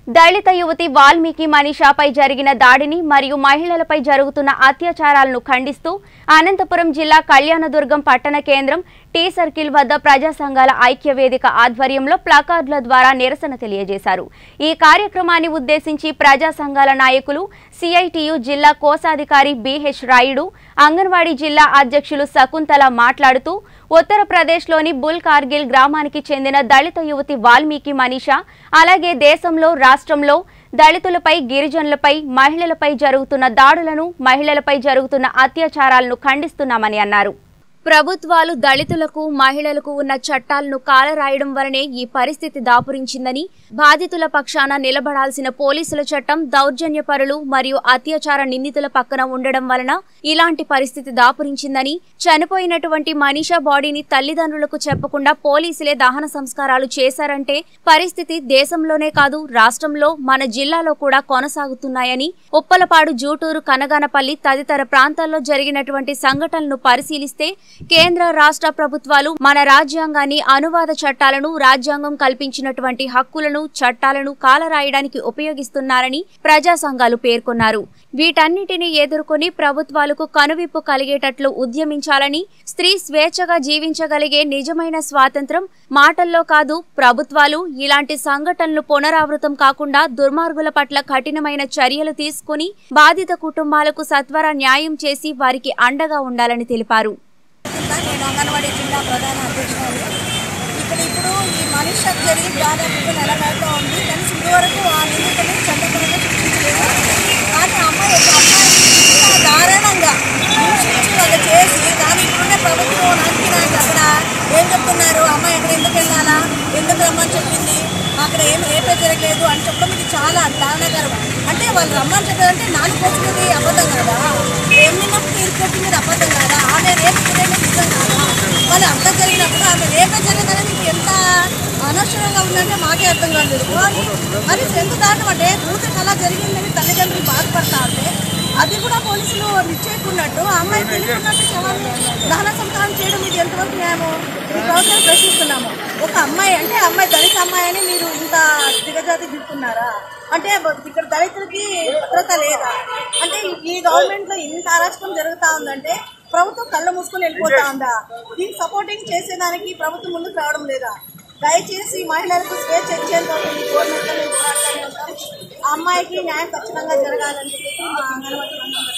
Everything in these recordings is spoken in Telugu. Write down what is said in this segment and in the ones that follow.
దళిత యువతి వాల్మీకి మనీషాపై జరిగిన దాడిని మరియు మహిళలపై జరుగుతున్న అత్యాచారాలను ఖండిస్తూ అనంతపురం జిల్లా కళ్యాణదుర్గం పట్టణ కేంద్రం టీ సర్కిల్ వద్ద ప్రజా సంఘాల ఐక్య వేదిక ఆధ్వర్యంలో ప్లకార్డుల ద్వారా నిరసన తెలియజేశారు ఈ కార్యక్రమాన్ని ఉద్దేశించి ప్రజా సంఘాల నాయకులు సిఐటియు జిల్లా కోశాధికారి బిహెచ్ రాయుడు అంగన్వాడీ జిల్లా అధ్యక్షులు శకుంతల మాట్లాడుతూ ఉత్తరప్రదేశ్లోని బుల్ కార్గిల్ గ్రామానికి చెందిన దళిత యువతి వాల్మీకి మనీషా అలాగే దేశంలో రాష్ట్రంలో దళితులపై గిరిజనులపై మహిళలపై జరుగుతున్న దాడులను మహిళలపై జరుగుతున్న అత్యాచారాలను ఖండిస్తున్నామని అన్నారు ప్రభుత్వాలు దళితులకు మహిళలకు ఉన్న చట్టాలను కాలరాయడం వలనే ఈ పరిస్థితి దాపురించిందని బాధితుల పక్షాన నిలబడాల్సిన పోలీసుల చట్టం దౌర్జన్యపరులు మరియు అత్యాచార నిందితుల పక్కన ఉండడం వలన ఇలాంటి పరిస్థితి దాపురించిందని చనిపోయినటువంటి మనీషా బాడీని తల్లిదండ్రులకు చెప్పకుండా పోలీసులే దహన సంస్కారాలు చేశారంటే పరిస్థితి దేశంలోనే కాదు రాష్ట్రంలో మన జిల్లాలో కూడా కొనసాగుతున్నాయని ఉప్పలపాడు జూటూరు కనగానపల్లి తదితర ప్రాంతాల్లో జరిగినటువంటి సంఘటనలను పరిశీలిస్తే కేంద్ర రాష్ట్ర ప్రభుత్వాలు మన రాజ్యాంగాన్ని అనువాద చట్టాలను రాజ్యాంగం కల్పించినటువంటి హక్కులను చట్టాలను కాలరాయడానికి ఉపయోగిస్తున్నారని ప్రజా సంఘాలు పేర్కొన్నారు వీటన్నిటిని ఎదుర్కొని ప్రభుత్వాలకు కనువిప్పు కలిగేటట్లు ఉద్యమించాలని స్త్రీ స్వేచ్ఛగా జీవించగలిగే నిజమైన స్వాతంత్రం మాటల్లో కాదు ప్రభుత్వాలు ఇలాంటి సంఘటనలు పునరావృతం కాకుండా దుర్మార్గుల పట్ల కఠినమైన చర్యలు తీసుకుని బాధిత కుటుంబాలకు సత్వర న్యాయం చేసి వారికి అండగా ఉండాలని తెలిపారు కింద నేను అంగన్వాడీ జిల్లా ప్రధాన అధ్యక్షురాలు ఇక్కడ ఇప్పుడు ఈ మనిషి జరిగి దాదాపు నెల బయటలో ఉంది కానీ ఇదివరకు ఆ నిందితులు చట్టపరంగా శిక్షించలేదు కానీ ఆ అమ్మాయి ఒక అమ్మాయిని ఇంత దారుణంగా హింసించి వాళ్ళు చేసి కానీ ఇప్పుడున్న ప్రభుత్వం నాయకులు అక్కడ ఏం చెప్తున్నారు అమ్మాయి ఎక్కడ ఎందుకు వెళ్ళాలా ఎందుకు రమ్మని చెప్పింది అక్కడ ఏం ఏపే జరగలేదు అని చెప్పడం ఇది చాలా దారుణకరం అంటే వాళ్ళు రమ్మని చెప్పారంటే నాలుగు కొట్టినది అబద్ధం కదా ఏం నిన్నప్పుడు తీరు కొట్టినది అబద్ధం కదా ఆమె రేపు జరిగినది నిజం కాదా వాళ్ళు అంతా జరిగినప్పుడు ఆమె రేపే జరిగిందనేది మీకు ఎంత అనవసరంగా ఉందంటే మాకే అర్థం కాలేదు కానీ మరి ఎంత దారుణం అంటే కూతురికి అలా జరిగిందని తల్లిదండ్రులు బాధపడతా ఉంటే అది కూడా పోలీసులు నిశ్చయకున్నట్టు ఆ అమ్మాయి తెలియకున్నట్టు శవాన్ని దహన సంస్కారం చేయడం ఇది ఎంతవరకు న్యాయము ఈ ప్రభుత్వం ప్రశ్నిస్తున్నాము ఒక అమ్మాయి అంటే ఆ అమ్మాయి దళిత అమ్మాయి అని మీరు ఇంత దిగజాతి దిక్కున్నారా అంటే బ- ఇక్కడ దళితులకి భద్రత లేదా అంటే ఈ- ఈ గవర్నమెంట్ లో ఇంత అరాచకం జరుగుతా ఉందంటే ప్రభుత్వం కళ్ళ మూసుకొని వెళ్ళిపోతా ఉందా దీనికి సపోర్టింగ్ చేసేదానికి ప్రభుత్వం ముందుకు రావడం లేదా దయచేసి మహిళలకు స్వేచ్ఛ ఇచ్చేంత వరకు ఈ గవర్నమెంట్ లో మేము పోరాడుతూనే ఉంటాం ఆ అమ్మాయికి న్యాయం ఖచ్చితంగా జరగాలని చెప్పేసి మా అంగన్వాడీ వర్గం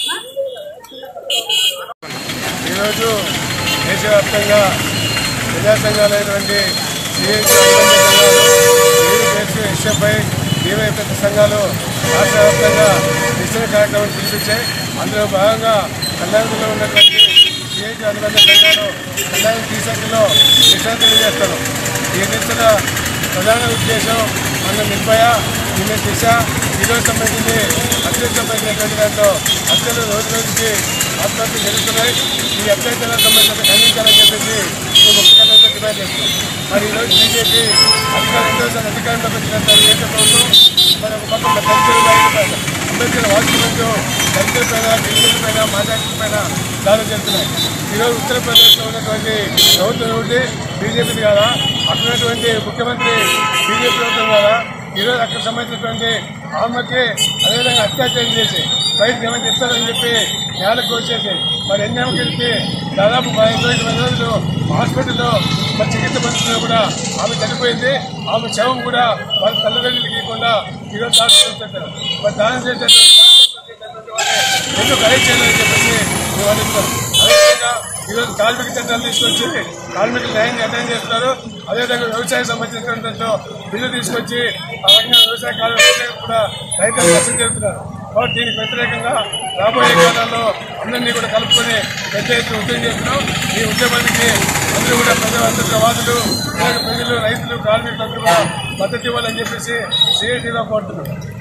తరఫున ఈరోజు దేశవ్యాప్తంగా ప్రజా సంఘాలైనటువంటి సిఐటి సంఘాలు ఎస్ఎఫ్ఐ డివైఎఫ్ఎస్ సంఘాలు రాష్ట్ర వ్యాప్తంగా నిరసన కార్యక్రమం తీసుకొచ్చాయి అందులో భాగంగా కళ్యాణంలో ఉన్నటువంటి సిఐటి అనుబంధ సంఘాలు కళ్యాణం టీసర్లో నిరసన తెలియజేస్తారు ఈ నిరసన ప్రధాన ఉద్దేశం మన నిర్భయ నిన్న దిశ ఈరోజు సంబంధించి హత్యకు సంబంధించినటువంటి దాంట్లో హత్యలు రోజు రోజుకి ఆత్మహత్య జరుగుతున్నాయి ఈ అత్యాచారాలకు సంబంధించిన ఖండించాలని చెప్పేసి మేము ముఖ్యమంత్రితో డిమాండ్ చేస్తున్నాం మరి ఈరోజు బీజేపీ అధికారం రెండోసారి అధికారంలోకి వచ్చినంత కేంద్ర ప్రభుత్వం మరి ఒక పక్క దళితుల పైన అంబేద్కర్ వాసులంటూ దళితుల పైన గిరిజనుల పైన మాజాకుల పైన దాడులు జరుగుతున్నాయి ఈరోజు ఉత్తరప్రదేశ్లో ఉన్నటువంటి ప్రభుత్వం ఒకటి బీజేపీది కాదా అక్కడ ఉన్నటువంటి ముఖ్యమంత్రి బీజేపీ ప్రభుత్వం కాదా ఈరోజు అక్కడ సంబంధించినటువంటి ఆమెకి అదేవిధంగా అత్యాచారం చేసి బయటకు ఏమైనా చెప్తారని చెప్పి నేలకు వచ్చేసి మరి ఎన్నేమకి వెళ్తే దాదాపు పదిహేను రోజులు పది రోజులు హాస్పిటల్లో మరి చికిత్స పొందుతున్నా కూడా ఆమె చనిపోయింది ఆమె శవం కూడా వాళ్ళ తల్లిదండ్రులకి ఇవ్వకుండా ఈరోజు డాక్టర్ పెట్టారు మరి దానం చేసేటువంటి ఎందుకు రైట్ చేయాలని చెప్పేసి మేము అడుగుతాం అదేవిధంగా ఈరోజు కార్మిక చట్టాలు తీసుకొచ్చి కార్మికులు న్యాయం నిర్ణయం చేస్తున్నారు అదేవిధంగా వ్యవసాయం సంబంధించినటువంటి బిల్లు తీసుకొచ్చి ఆ రకంగా వ్యవసాయ కార్మికులు కూడా రైతులు నష్టం చేస్తున్నారు కాబట్టి దీనికి వ్యతిరేకంగా రాబోయే కాలంలో అందరినీ కూడా కలుపుకొని పెద్ద ఎత్తున ఉద్యమం చేస్తున్నాం ఈ ఉద్యమానికి అందరూ కూడా ప్రజాస్వామ్య వాదులు ప్రజలు రైతులు కార్మికులు అందరూ కూడా మద్దతు ఇవ్వాలని చెప్పేసి సిఐటీగా కోరుతున్నాం